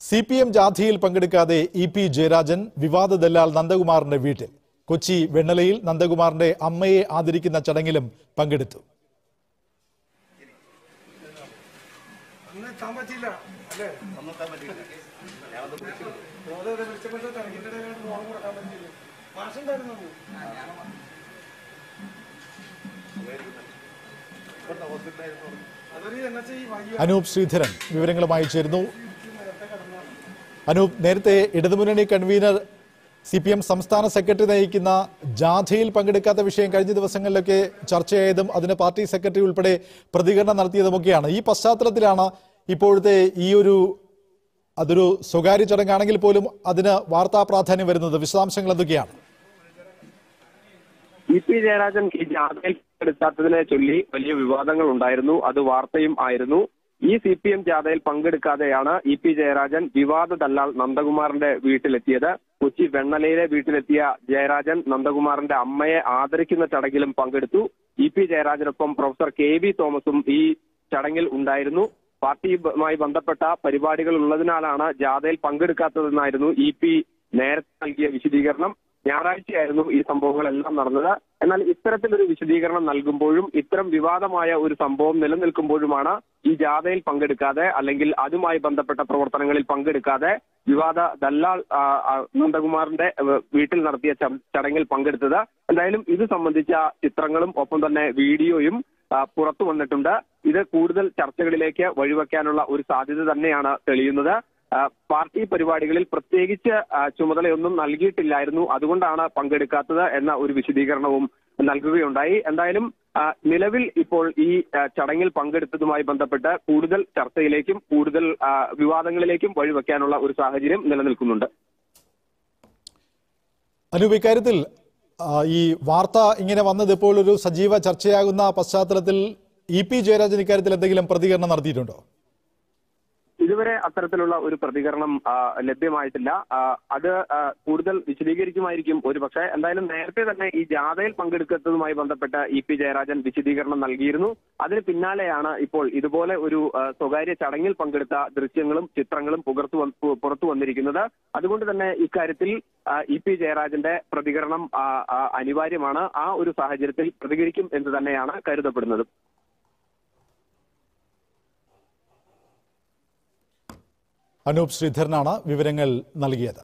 C P M ജാഥയിൽ പങ്കെടുക്കാതെ E P Jayarajan വിവാദ ദല്ലാൽ നന്ദകുമാറിന്റെ വീട്ടിൽ കൊച്ചി വെണ്ണലയിൽ നന്ദകുമാറിന്റെ അമ്മയെ ആദരിക്കുന്ന ചടങ്ങിലും പങ്കെടുത്തു അന്ന് എത്താൻ പറ്റിയില്ല അല്ലേ ഓരോ വിളിച്ചപ്പോൾ തിരക്കിന്റെ ഇടയിലാണ് ഫോൺ കൊടുക്കാൻ പറ്റിയില്ല മാഷുണ്ടായിരുന്നു അന്ന്. അതൊരു എന്നു വെച്ചാൽ ഈ വയ്യ അനൂപ് ശ്രീധരൻ വിവരങ്ങളുമായി ചേരുന്നു അനൂപ് നേരത്തെ ഇടതുമുന്നണി കൺവീനർ സി പി എം സംസ്ഥാന സെക്രട്ടറി നയിക്കുന്ന ജാഥയിൽ പങ്കെടുക്കാത്ത വിഷയം കഴിഞ്ഞ ദിവസങ്ങളിലൊക്കെ ചർച്ചയായതും അതിന് പാർട്ടി സെക്രട്ടറി ഉൾപ്പെടെ പ്രതികരണം നടത്തിയതുമൊക്കെയാണ് ഈ പശ്ചാത്തലത്തിലാണ് ഇപ്പോഴത്തെ ഈ ഒരു അതൊരു സ്വകാര്യ ചടങ്ങാണെങ്കിൽ പോലും അതിന് വാർത്താ പ്രാധാന്യം വരുന്നത് വിശദാംശങ്ങൾ എന്തൊക്കെയാണ് ഇ പി ജയരാജൻ ഈ ജാഥയിൽ പങ്കെടുക്കാത്തതിനെ ചൊല്ലി വലിയ വിവാദങ്ങൾ ഉണ്ടായിരുന്നു അത് വാർത്തയും ആയിരുന്നു ഈ സി പി എം ജാഥയിൽ പങ്കെടുക്കാതെയാണ് ഇ പി ജയരാജൻ വിവാദ ദല്ലാൽ നന്ദകുമാറിന്റെ വീട്ടിലെത്തിയത് കൊച്ചി വെണ്ണലയിലെ വീട്ടിലെത്തിയ ജയരാജൻ നന്ദകുമാറിന്റെ അമ്മയെ ആദരിക്കുന്ന ചടങ്ങിലും പങ്കെടുത്തു ഇ പി ജയരാജനൊപ്പം പ്രൊഫസർ കെ വി തോമസും ഈ ചടങ്ങിൽ ഉണ്ടായിരുന്നു പാർട്ടിയുമായി ബന്ധപ്പെട്ട പരിപാടികൾ ഉള്ളതിനാലാണ് ജാഥയിൽ പങ്കെടുക്കാത്തതെന്നായിരുന്നു ഇ പി നേരത്തെ നൽകിയ വിശദീകരണം ഞായറാഴ്ചയായിരുന്നു ഈ സംഭവങ്ങളെല്ലാം നടന്നത് എന്നാൽ ഇത്തരത്തിലൊരു വിശദീകരണം നൽകുമ്പോഴും ഇത്തരം വിവാദമായ ഒരു സംഭവം നിലനിൽക്കുമ്പോഴുമാണ് ഈ ജാഥയിൽ പങ്കെടുക്കാതെ അല്ലെങ്കിൽ അതുമായി ബന്ധപ്പെട്ട പ്രവർത്തനങ്ങളിൽ പങ്കെടുക്കാതെ വിവാദ ദല്ലാൽ ആ, ആ, നന്ദകുമാറിന്റെ ഏഹ്, വീട്ടിൽ നടത്തിയ ച- ചടങ്ങിൽ പങ്കെടുത്തത് എന്തായാലും ഇത് സംബന്ധിച്ച ചിത്രങ്ങളും ഒപ്പം തന്നെ വീഡിയോയും ആ, പുറത്തു വന്നിട്ടുണ്ട് ഇത് കൂടുതൽ ചർച്ചകളിലേക്ക് വഴിവെക്കാനുള്ള ഒരു സാധ്യത തന്നെയാണ് തെളിയുന്നത് ആ, പാർട്ടി പരിപാടികളിൽ പ്രത്യേകിച്ച് ആ, ചുമതലയൊന്നും നൽകിയിട്ടില്ലായിരുന്നു അതുകൊണ്ടാണ് പങ്കെടുക്കാത്തത് എന്ന ഒരു വിശദീകരണവും നൽകുകയുണ്ടായി എന്തായാലും ആ, നിലവിൽ ഇപ്പോൾ ഈ ആ, ചടങ്ങിൽ പങ്കെടുത്തതുമായി ബന്ധപ്പെട്ട് കൂടുതൽ ചർച്ചയിലേക്കും കൂടുതൽ ആ, വിവാദങ്ങളിലേക്കും വഴിവെക്കാനുള്ള ഒരു സാഹചര്യം നിലനിൽക്കുന്നുണ്ട് അനൂപ് ഇക്കാര്യത്തിൽ ആ, ഈ വാർത്ത ഇങ്ങനെ വന്നത് ഇപ്പോൾ ഒരു സജീവ ചർച്ചയാകുന്ന പശ്ചാത്തലത്തിൽ ഇ പി ജയരാജൻ ഇക്കാര്യത്തിൽ എന്തെങ്കിലും പ്രതികരണം നടത്തിയിട്ടുണ്ടോ ഇതുവരെ അത്തരത്തിലുള്ള ഒരു പ്രതികരണം ആ, ലഭ്യമായിട്ടില്ല ആ, അത് ആ, കൂടുതൽ വിശദീകരിക്കുമായിരിക്കും ഒരു പക്ഷേ എന്തായാലും നേരത്തെ തന്നെ ഈ ജാഥയിൽ പങ്കെടുക്കുന്നതുമായി ബന്ധപ്പെട്ട് ഇ പി ജയരാജൻ വിശദീകരണം നൽകിയിരുന്നു അതിന് പിന്നാലെയാണ് ഇപ്പോൾ ഇതുപോലെ ഒരു ആ, സ്വകാര്യ ചടങ്ങിൽ പങ്കെടുത്ത ദൃശ്യങ്ങളും ചിത്രങ്ങളും പുറത്തു വന്ന് പു- പുറത്തു വന്നിരിക്കുന്നത് അതുകൊണ്ട് തന്നെ ഇക്കാര്യത്തിൽ ആ, ഇ പി ജയരാജന്റെ പ്രതികരണം ആ, ആ, അനിവാര്യമാണ് ആ ഒരു സാഹചര്യത്തിൽ പ്രതികരിക്കും എന്ന് തന്നെയാണ് കരുതപ്പെടുന്നത് അനൂപ് ശ്രീധരനാണ് വിവരങ്ങൾ നൽകിയത്